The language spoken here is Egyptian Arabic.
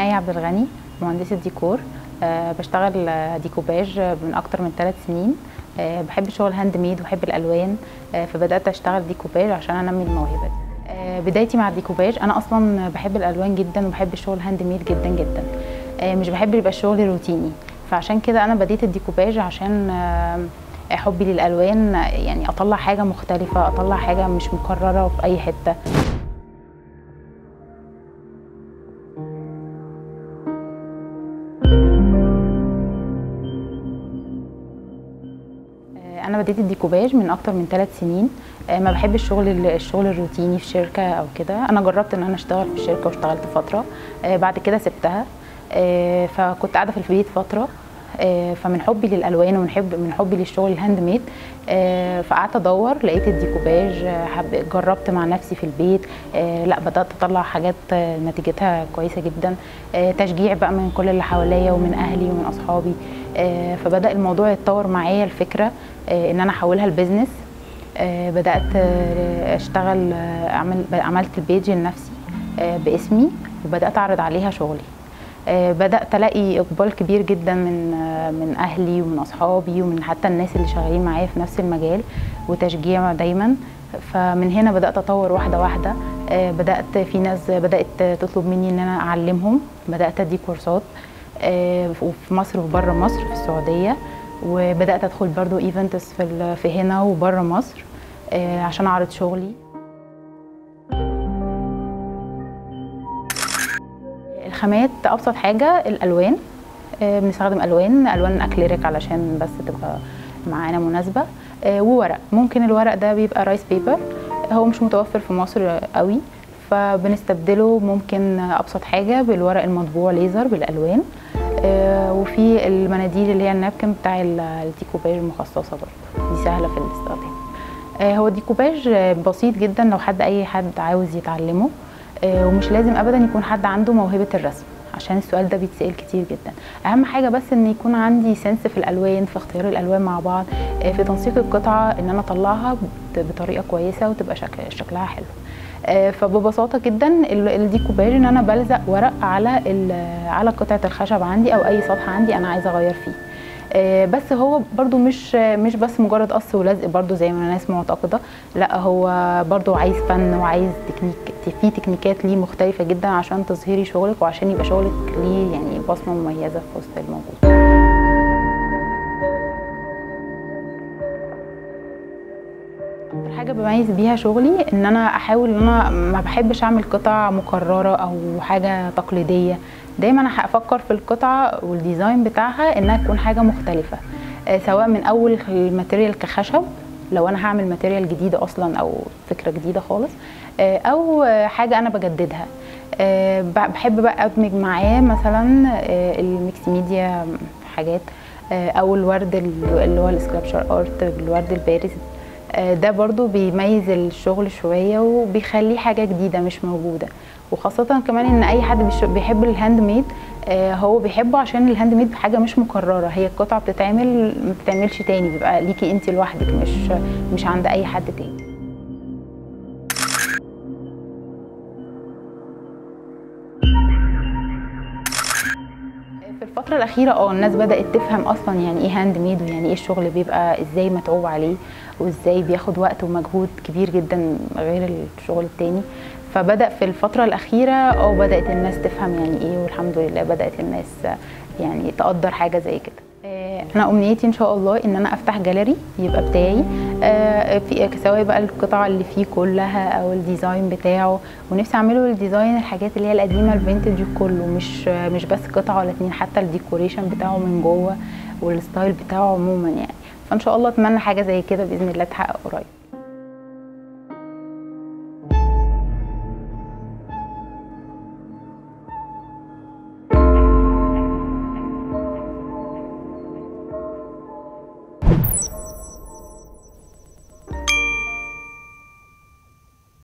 آية عبد الغني مهندسة ديكور أه بشتغل آه، ديكوباج من أكتر من ثلاث سنين أه بحب شغل هاند ميد وبحب الألوان أه فبدأت أشتغل ديكوباج عشان أنمي الموهبة دي أه بدايتي مع الديكوباج أنا أصلا بحب الألوان جدا وبحب الشغل هاند ميد جدا جدا أه مش بحب يبقى الشغل روتيني فعشان كده أنا بديت الديكوباج عشان أه حبي للألوان آه، يعني أطلع حاجة مختلفة أطلع حاجة مش مكررة في أي حتة انا بديت الديكوباج من اكتر من ثلاث سنين آه، ما بحب الشغل الشغل الروتيني في شركه او كده انا جربت ان انا اشتغل في الشركه واشتغلت فتره آه، بعد كده سبتها آه، فكنت قاعده في البيت فتره آه، فمن حبي للالوان ومن حب من حبي للشغل الهاند ميد آه، فقعدت ادور لقيت الديكوباج آه، حب جربت مع نفسي في البيت آه، لا بدات اطلع حاجات آه، نتيجتها كويسه جدا آه، تشجيع بقى من كل اللي حواليا ومن اهلي ومن اصحابي آه، فبدا الموضوع يتطور معايا الفكره آه، ان انا احولها لبزنس آه، بدات آه، اشتغل آه، اعمل عملت البيج لنفسي آه، باسمي وبدات اعرض عليها شغلي آه، بدات الاقي اقبال كبير جدا من آه، من اهلي ومن اصحابي ومن حتى الناس اللي شغالين معايا في نفس المجال وتشجيع دايما فمن هنا بدات اطور واحده واحده آه، بدات في ناس بدات تطلب مني ان انا اعلمهم بدات ادي كورسات آه، وفي مصر وبره مصر في السعوديه وبدات ادخل برضو ايفنتس في ال- في هنا وبره مصر آه، عشان اعرض شغلي الخامات ابسط حاجه الالوان آه، بنستخدم الوان الوان اكليريك علشان بس تبقى معانا مناسبه آه، وورق ممكن الورق ده بيبقى رايس بيبر هو مش متوفر في مصر قوي فبنستبدله ممكن ابسط حاجه بالورق المطبوع ليزر بالالوان آه، وفي المناديل اللي هي النابكن بتاع ال- الديكوباج المخصصه برضه دي سهله في الاستخدام آه، هو الديكوباج آه، بسيط جدا لو حد اي حد عاوز يتعلمه آه، ومش لازم ابدا يكون حد عنده موهبه الرسم عشان السؤال ده بيتسال كتير جدا اهم حاجه بس ان يكون عندي سنس في الالوان في اختيار الالوان مع بعض آه، في تنسيق القطعه ان انا اطلعها بت- بطريقه كويسه وتبقى شك- شكلها حلو آه، فببساطه جدا ال- الديكوباج ان انا بلزق ورق على ال- على قطعه الخشب عندي او اي سطح عندي انا عايزه اغير فيه آه، بس هو برضو مش مش بس مجرد قص ولزق برضو زي ما الناس معتقده لا هو برضو عايز فن وعايز تكنيك في تكنيكات ليه مختلفه جدا عشان تظهري شغلك وعشان يبقى شغلك ليه يعني بصمه مميزه في وسط الموجود اكتر حاجه بميز بيها شغلي ان انا احاول ان انا ما بحبش اعمل قطع مكرره او حاجه تقليديه دايما افكر في القطعه والديزاين بتاعها انها تكون حاجه مختلفه آه، سواء من اول الماتيريال كخشب لو انا هعمل ماتيريال جديده اصلا او فكره جديده خالص آه، او آه، حاجه انا بجددها آه، ب- بحب بقى ادمج معاه مثلا آه، الميكس ميديا حاجات آه، او الورد اللي هو السكلابشر ارت بالورد البارز آه، ده برضو بيميز الشغل شوية وبيخليه حاجة جديدة مش موجودة وخاصة كمان ان اي حد بيش- بيحب الهاند ميد آه، هو بيحبه عشان الهاند ميد حاجة مش مكررة هي القطعة بتتعمل ما بتتعملش تاني بيبقى ليكي انت لوحدك مش مش عند اي حد تاني في الفترة الأخيرة اه الناس بدأت تفهم أصلا يعني إيه هاند ميد ويعني إيه الشغل بيبقى إزاي متعوب عليه وإزاي بياخد وقت ومجهود كبير جدا غير الشغل التاني فبدأ في الفترة الأخيرة اه بدأت الناس تفهم يعني إيه والحمد لله بدأت الناس يعني تقدر حاجة زي كده آه، انا امنيتي ان شاء الله ان انا افتح جاليري يبقى بتاعي آه، في سواء بقى القطع اللي فيه كلها او الديزاين بتاعه ونفسي اعمله الديزاين الحاجات اللي هي القديمه الفينتج كله مش مش بس قطعه ولا اتنين حتى الديكوريشن بتاعه من جوه والستايل بتاعه عموما يعني فان شاء الله اتمنى حاجه زي كده باذن الله تحقق قريب